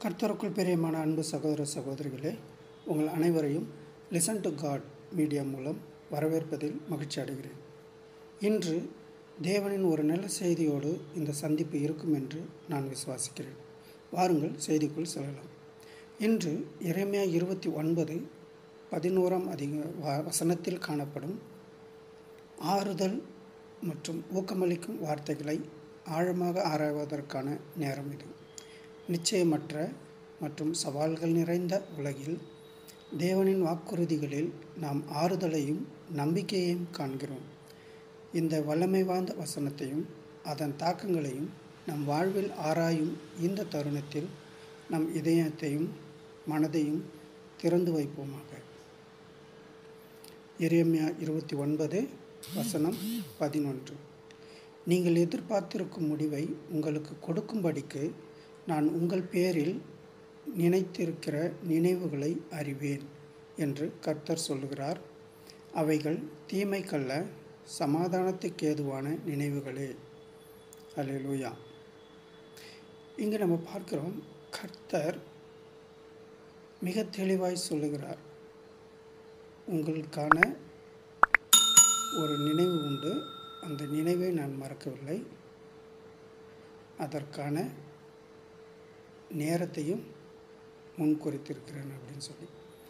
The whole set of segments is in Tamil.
கர்த்தருக்குள் பிரியமான அன்பு சகோதர சகோதரிகளே உங்கள் அனைவரையும் லிசன் டு காட் மீடியா மூலம் வரவேற்பதில் மகிழ்ச்சி அடைகிறேன் இன்று தேவனின் ஒரு நல்ல செய்தியோடு இந்த சந்திப்பு இருக்கும் என்று நான் விசுவாசிக்கிறேன் வாருங்கள் செய்திக்குள் செல்லலாம் இன்று இறைமையா இருபத்தி ஒன்பது பதினோராம் அதிக வ- வசனத்தில் காணப்படும் ஆறுதல் மற்றும் ஊக்கமளிக்கும் வார்த்தைகளை ஆழமாக ஆராய்வதற்கான நேரம் இது நிச்சயமற்ற மற்றும் சவால்கள் நிறைந்த உலகில் தேவனின் வாக்குறுதிகளில் நாம் ஆறுதலையும் நம்பிக்கையையும் காண்கிறோம் இந்த வல்லமை வாய்ந்த வசனத்தையும் அதன் தாக்கங்களையும் நம் வாழ்வில் ஆராயும் இந்த தருணத்தில் நம் இதயத்தையும் மனதையும் திறந்து வைப்போமாக எரேமியா இருபத்தி ஒன்பது வசனம் பதினொன்று நீங்கள் எதிர்பார்த்திருக்கும் முடிவை உங்களுக்கு கொடுக்கும்படிக்கு நான் உங்கள் பேரில் நினைத்திருக்கிற நினைவுகளை அறிவேன் என்று கர்த்தர் சொல்லுகிறார் அவைகள் தீமைக்கல்ல சமாதானத்துக்கு ஏதுவான நினைவுகளே அல்லேலூயா இங்கு நம்ம பார்க்கிறோம் கர்த்தர் மிக தெளிவாய் சொல்லுகிறார் உங்களுக்கான ஒரு நினைவு உண்டு அந்த நினைவை நான் மறக்கவில்லை அதற்கான நேரத்தையும் முன்குறித்திருக்கிறேன் அப்படின்னு சொல்லி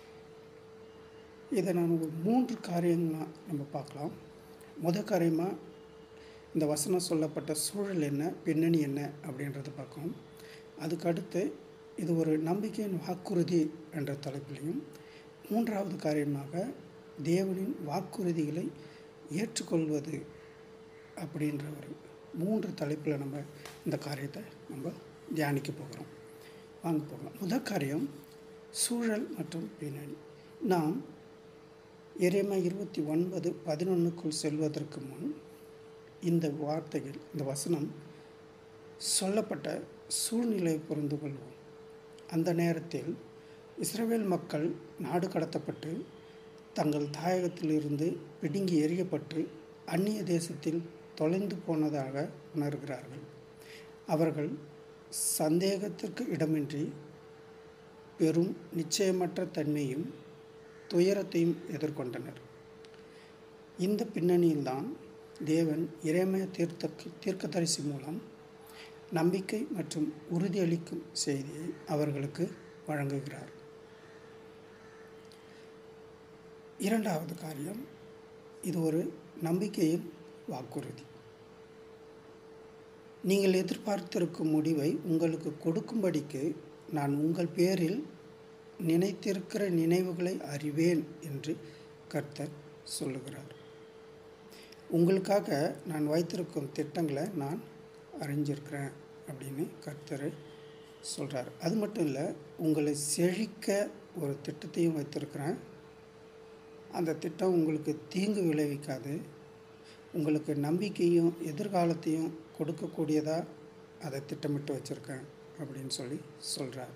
இதை நான் ஒரு மூன்று காரியங்களாக நம்ம பார்க்கலாம் முத காரியமாக இந்த வசனம் சொல்லப்பட்ட சூழல் என்ன பின்னணி என்ன அப்படின்றத பார்க்கணும் அதுக்கு அடுத்து இது ஒரு நம்பிக்கையின் வாக்குறுதி என்ற தலைப்பிலையும் மூன்றாவது காரியமாக தேவனின் வாக்குறுதிகளை ஏற்றுக்கொள்வது அப்படின்ற ஒரு மூன்று தலைப்பில் நம்ம இந்த காரியத்தை நம்ம தியானிக்க போகிறோம் வாங்க போகலாம் முதல் காரியம் சூழல் மற்றும் பின்னணி நாம் எரேமா இருபத்தி ஒன்பது பதினொன்றுக்குள் செல்வதற்கு முன் இந்த வார்த்தைகள் இந்த வசனம் சொல்லப்பட்ட சூழ்நிலையை புரிந்து கொள்வோம் அந்த நேரத்தில் இஸ்ரவேல் மக்கள் நாடு கடத்தப்பட்டு தங்கள் தாயகத்திலிருந்து பிடுங்கி எறியப்பட்டு அந்நிய தேசத்தில் தொலைந்து போனதாக உணர்கிறார்கள் அவர்கள் சந்தேகத்திற்கு இடமின்றி பெரும் நிச்சயமற்ற தன்மையும் துயரத்தையும் எதிர்கொண்டனர் இந்த பின்னணியில்தான் தேவன் இறைமய தீர்த்த தீர்க்கதரிசி மூலம் நம்பிக்கை மற்றும் உறுதியளிக்கும் செய்தியை அவர்களுக்கு வழங்குகிறார் இரண்டாவது காரியம் இது ஒரு நம்பிக்கையின் வாக்குறுதி நீங்கள் எதிர்பார்த்திருக்கும் முடிவை உங்களுக்கு கொடுக்கும்படிக்கு நான் உங்கள் பேரில் நினைத்திருக்கிற நினைவுகளை அறிவேன் என்று கர்த்தர் சொல்லுகிறார் உங்களுக்காக நான் வைத்திருக்கும் திட்டங்களை நான் அறிஞ்சிருக்கிறேன் அப்படின்னு கர்த்தர் சொல்கிறார் அது மட்டும் இல்லை உங்களை செழிக்க ஒரு திட்டத்தையும் வைத்திருக்கிறேன் அந்த திட்டம் உங்களுக்கு தீங்கு விளைவிக்காது உங்களுக்கு நம்பிக்கையும் எதிர்காலத்தையும் கொடுக்கக்கூடியதாக அதை திட்டமிட்டு வச்சுருக்கேன் அப்படின்னு சொல்லி சொல்கிறார்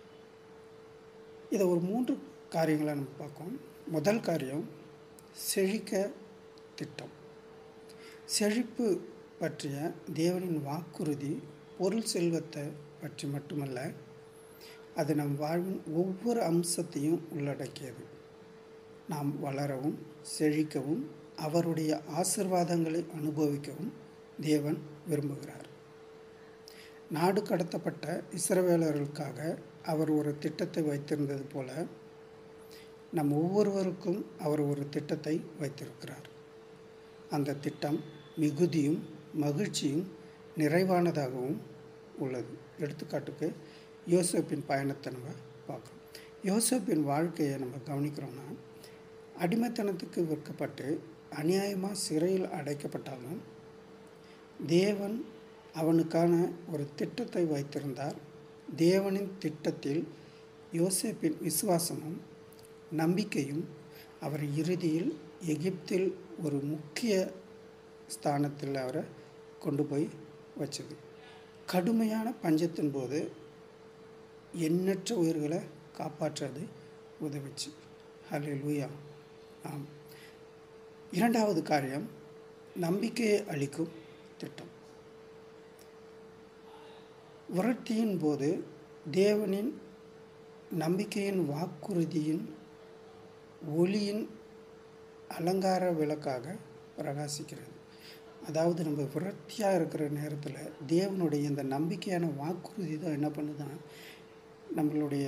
இதை ஒரு மூன்று காரியங்களை நம்ம பார்க்கோம் முதல் காரியம் செழிக்க திட்டம் செழிப்பு பற்றிய தேவனின் வாக்குறுதி பொருள் செல்வத்தை பற்றி மட்டுமல்ல அது நம் வாழ்வின் ஒவ்வொரு அம்சத்தையும் உள்ளடக்கியது நாம் வளரவும் செழிக்கவும் அவருடைய ஆசிர்வாதங்களை அனுபவிக்கவும் தேவன் விரும்புகிறார் நாடு கடத்தப்பட்ட இஸ்ரவேலர்களுக்காக அவர் ஒரு திட்டத்தை வைத்திருந்தது போல நம் ஒவ்வொருவருக்கும் அவர் ஒரு திட்டத்தை வைத்திருக்கிறார் அந்த திட்டம் மிகுதியும் மகிழ்ச்சியும் நிறைவானதாகவும் உள்ளது எடுத்துக்காட்டுக்கு யோசேப்பின் பயணத்தை நம்ம பார்க்குறோம் யோசேப்பின் வாழ்க்கையை நம்ம கவனிக்கிறோம்னா அடிமைத்தனத்துக்கு விற்கப்பட்டு அநியாயமாக சிறையில் அடைக்கப்பட்டாலும் தேவன் அவனுக்கான ஒரு திட்டத்தை வைத்திருந்தார் தேவனின் திட்டத்தில் யோசேப்பின் விசுவாசமும் நம்பிக்கையும் அவர் இறுதியில் எகிப்தில் ஒரு முக்கிய ஸ்தானத்தில் அவரை கொண்டு போய் வச்சது கடுமையான பஞ்சத்தின் போது எண்ணற்ற உயிர்களை காப்பாற்றது உதவிச்சு ஹலே லூயா ஆம் இரண்டாவது காரியம் நம்பிக்கையை அளிக்கும் திட்டம் வறட்சியின் போது தேவனின் நம்பிக்கையின் வாக்குறுதியின் ஒளியின் அலங்கார விளக்காக பிரகாசிக்கிறது அதாவது நம்ம விரக்தியாக இருக்கிற நேரத்தில் தேவனுடைய இந்த நம்பிக்கையான வாக்குறுதி தான் என்ன பண்ணுதுன்னா நம்மளுடைய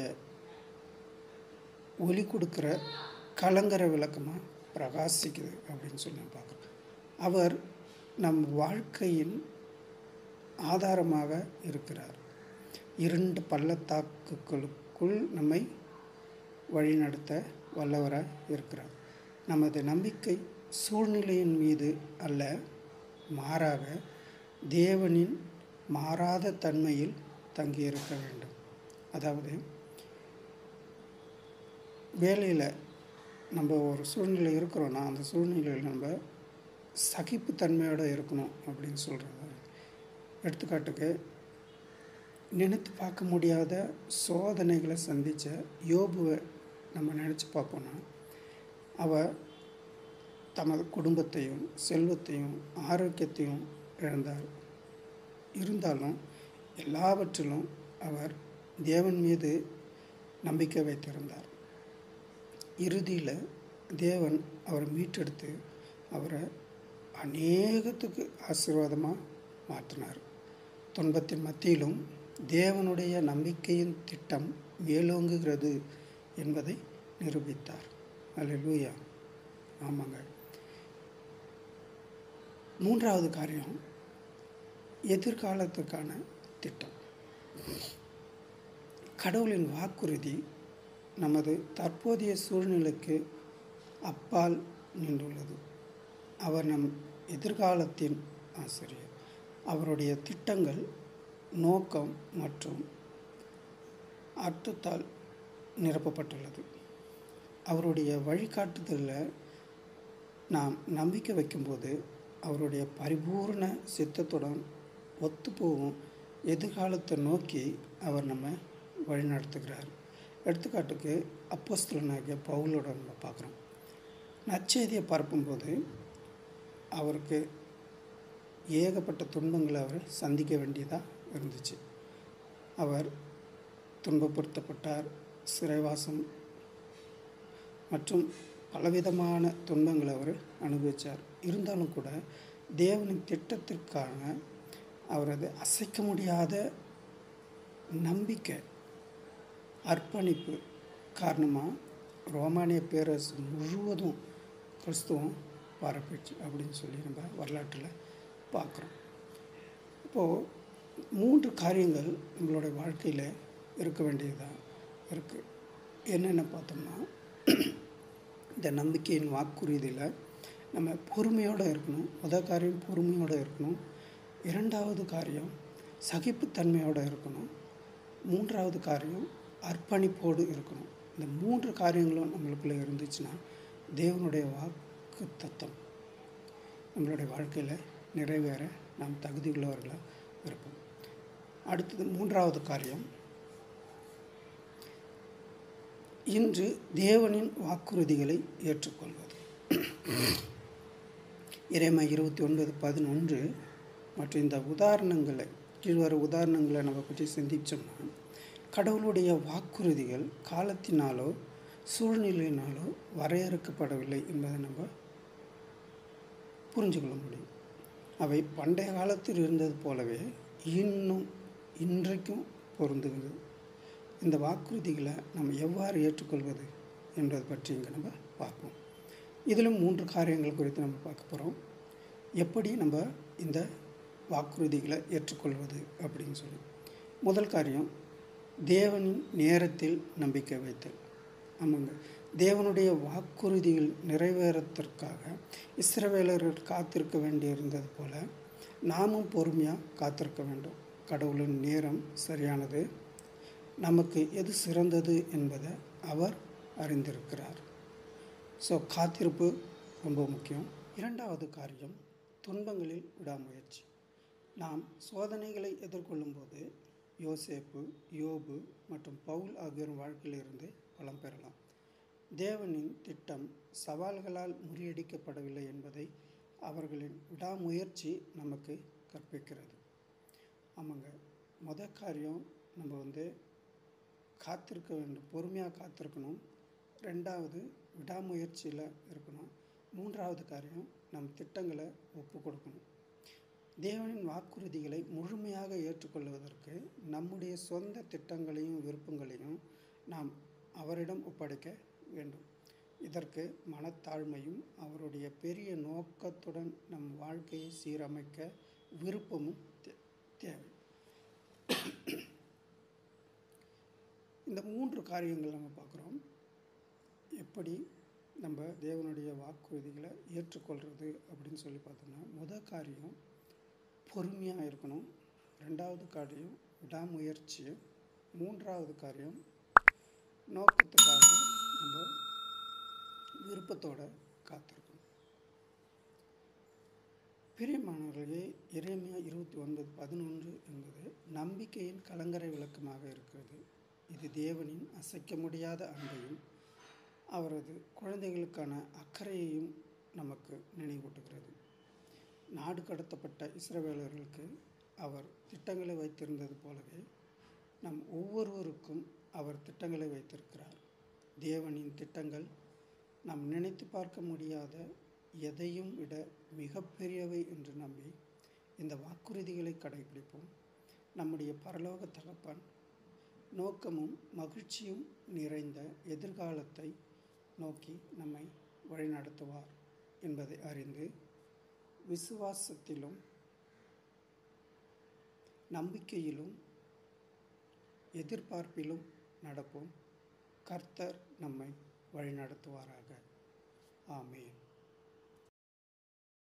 ஒளி கொடுக்குற கலங்கர விளக்கமாக பிரகாசிக்குது அப்படின்னு சொல்லி நான் பார்க்குறோம் அவர் நம் வாழ்க்கையின் ஆதாரமாக இருக்கிறார் இரண்டு பள்ளத்தாக்குகளுக்குள் நம்மை வழிநடத்த வல்லவராக இருக்கிறார் நமது நம்பிக்கை சூழ்நிலையின் மீது அல்ல மாறாக தேவனின் மாறாத தன்மையில் தங்கியிருக்க வேண்டும் அதாவது வேலையில் நம்ம ஒரு சூழ்நிலை இருக்கிறோன்னா அந்த சூழ்நிலையில் நம்ம சகிப்புத்தன்மையோடு இருக்கணும் அப்படின்னு சொல்கிறது எடுத்துக்காட்டுக்கு நினைத்து பார்க்க முடியாத சோதனைகளை சந்தித்த யோபுவை நம்ம நினச்சி பார்ப்போன்னா அவள் தமது குடும்பத்தையும் செல்வத்தையும் ஆரோக்கியத்தையும் இழந்தார் இருந்தாலும் எல்லாவற்றிலும் அவர் தேவன் மீது நம்பிக்கை வைத்திருந்தார் இறுதியில் தேவன் அவரை மீட்டெடுத்து அவரை அநேகத்துக்கு ஆசீர்வாதமாக மாற்றினார் துன்பத்தின் மத்தியிலும் தேவனுடைய நம்பிக்கையின் திட்டம் மேலோங்குகிறது என்பதை நிரூபித்தார் அல்லேலூயா ஆமாங்க மூன்றாவது காரியம் எதிர்காலத்துக்கான திட்டம் கடவுளின் வாக்குறுதி நமது தற்போதைய சூழ்நிலைக்கு அப்பால் நின்றுள்ளது அவர் நம் எதிர்காலத்தின் ஆசிரியர் அவருடைய திட்டங்கள் நோக்கம் மற்றும் அர்த்தத்தால் நிரப்பப்பட்டுள்ளது அவருடைய வழிகாட்டுதலில் நாம் நம்பிக்கை வைக்கும்போது அவருடைய பரிபூர்ண சித்தத்துடன் ஒத்துப்போகும் எதிர்காலத்தை நோக்கி அவர் நம்ம வழிநடத்துகிறார் எடுத்துக்காட்டுக்கு அப்போஸ்தலனாகிய பவுலோட நம்ம பார்க்குறோம் நற்செய்தியை பரப்பும்போது அவருக்கு ஏகப்பட்ட துன்பங்களை அவர் சந்திக்க வேண்டியதாக இருந்துச்சு அவர் துன்பப்படுத்தப்பட்டார் சிறைவாசம் மற்றும் பலவிதமான துன்பங்களை அவர் அனுபவித்தார் இருந்தாலும் கூட தேவனின் திட்டத்திற்கான அவரது அசைக்க முடியாத நம்பிக்கை அர்ப்பணிப்பு காரணமாக ரோமானிய பேரரசு முழுவதும் கிறிஸ்துவம் பரப்பிச்சு அப்படின்னு சொல்லி நம்ம வரலாற்றில் பார்க்குறோம் இப்போது மூன்று காரியங்கள் நம்மளுடைய வாழ்க்கையில் இருக்க வேண்டியதாக இருக்குது என்னென்ன பார்த்தோம்னா இந்த நம்பிக்கையின் வாக்குறுதியில் நம்ம பொறுமையோடு இருக்கணும் முதல் காரியம் பொறுமையோடு இருக்கணும் இரண்டாவது காரியம் சகிப்புத்தன்மையோடு இருக்கணும் மூன்றாவது காரியம் அர்ப்பணிப்போடு இருக்கணும் இந்த மூன்று காரியங்களும் நம்மளுக்குள்ளே இருந்துச்சுன்னா தேவனுடைய வாக்கு தத்தம் நம்மளுடைய வாழ்க்கையில் நிறைவேற நாம் தகுதி உள்ளவர்களாக இருப்போம் அடுத்தது மூன்றாவது காரியம் இன்று தேவனின் வாக்குறுதிகளை ஏற்றுக்கொள்வது இறைமை இருபத்தி ஒன்பது பதினொன்று மற்றும் இந்த உதாரணங்களை கீழ்வர உதாரணங்களை நம்ம பற்றி சிந்திச்சோம்னா கடவுளுடைய வாக்குறுதிகள் காலத்தினாலோ சூழ்நிலையினாலோ வரையறுக்கப்படவில்லை என்பதை நம்ம புரிஞ்சுக்கொள்ள முடியும் அவை பண்டைய காலத்தில் இருந்தது போலவே இன்னும் இன்றைக்கும் பொருந்துகிறது இந்த வாக்குறுதிகளை நம்ம எவ்வாறு ஏற்றுக்கொள்வது என்பதை பற்றி இங்கே நம்ம பார்ப்போம் இதிலும் மூன்று காரியங்கள் குறித்து நம்ம பார்க்க போகிறோம் எப்படி நம்ம இந்த வாக்குறுதிகளை ஏற்றுக்கொள்வது அப்படின்னு சொல்லி முதல் காரியம் தேவனின் நேரத்தில் நம்பிக்கை வைத்தல் ஆமாங்க தேவனுடைய வாக்குறுதிகள் நிறைவேறத்திற்காக இஸ்ரவேலர்கள் காத்திருக்க வேண்டியிருந்தது போல நாமும் பொறுமையாக காத்திருக்க வேண்டும் கடவுளின் நேரம் சரியானது நமக்கு எது சிறந்தது என்பதை அவர் அறிந்திருக்கிறார் ஸோ காத்திருப்பு ரொம்ப முக்கியம் இரண்டாவது காரியம் துன்பங்களில் விடாமுயற்சி நாம் சோதனைகளை எதிர்கொள்ளும்போது யோசேப்பு யோபு மற்றும் பவுல் ஆகியோர் வாழ்க்கையிலிருந்து பலம் பெறலாம் தேவனின் திட்டம் சவால்களால் முறியடிக்கப்படவில்லை என்பதை அவர்களின் விடாமுயற்சி நமக்கு கற்பிக்கிறது ஆமாங்க முத காரியம் நம்ம வந்து காத்திருக்க வேண்டும் பொறுமையாக காத்திருக்கணும் ரெண்டாவது விடாமுயற்சியில் இருக்கணும் மூன்றாவது காரியம் நம் திட்டங்களை ஒப்பு கொடுக்கணும் தேவனின் வாக்குறுதிகளை முழுமையாக ஏற்றுக்கொள்வதற்கு நம்முடைய சொந்த திட்டங்களையும் விருப்பங்களையும் நாம் அவரிடம் ஒப்படைக்க வேண்டும் இதற்கு மனத்தாழ்மையும் அவருடைய பெரிய நோக்கத்துடன் நம் வாழ்க்கையை சீரமைக்க விருப்பமும் தே- தேவை இந்த மூன்று காரியங்கள் நம்ம பார்க்குறோம் எப்படி நம்ம தேவனுடைய வாக்குறுதிகளை ஏற்றுக்கொள்கிறது அப்படின்னு சொல்லி பார்த்தோம்னா முத காரியம் பொறுமையாக இருக்கணும் ரெண்டாவது காரியம் விடாமுயற்சி மூன்றாவது காரியம் நோக்கத்துக்காக நம்ம விருப்பத்தோட காத்திருக்கணும் பிரியமானவர்களே இறைமையா இருபத்தி ஒன்பது பதினொன்று என்பது நம்பிக்கையின் கலங்கரை விளக்கமாக இருக்கிறது இது தேவனின் அசைக்க முடியாத அன்பையும் அவரது குழந்தைகளுக்கான அக்கறையையும் நமக்கு நினைவூட்டுகிறது நாடு கடத்தப்பட்ட இஸ்ரவேலர்களுக்கு அவர் திட்டங்களை வைத்திருந்தது போலவே நம் ஒவ்வொருவருக்கும் அவர் திட்டங்களை வைத்திருக்கிறார் தேவனின் திட்டங்கள் நாம் நினைத்து பார்க்க முடியாத எதையும் விட மிகப்பெரியவை என்று நம்பி இந்த வாக்குறுதிகளை கடைபிடிப்போம் நம்முடைய பரலோக தகப்பன் நோக்கமும் மகிழ்ச்சியும் நிறைந்த எதிர்காலத்தை நோக்கி நம்மை வழிநடத்துவார் என்பதை அறிந்து விசுவாசத்திலும் நம்பிக்கையிலும் எதிர்பார்ப்பிலும் நடப்போம் கர்த்தர் நம்மை வழிநடத்துவாராக ஆமென்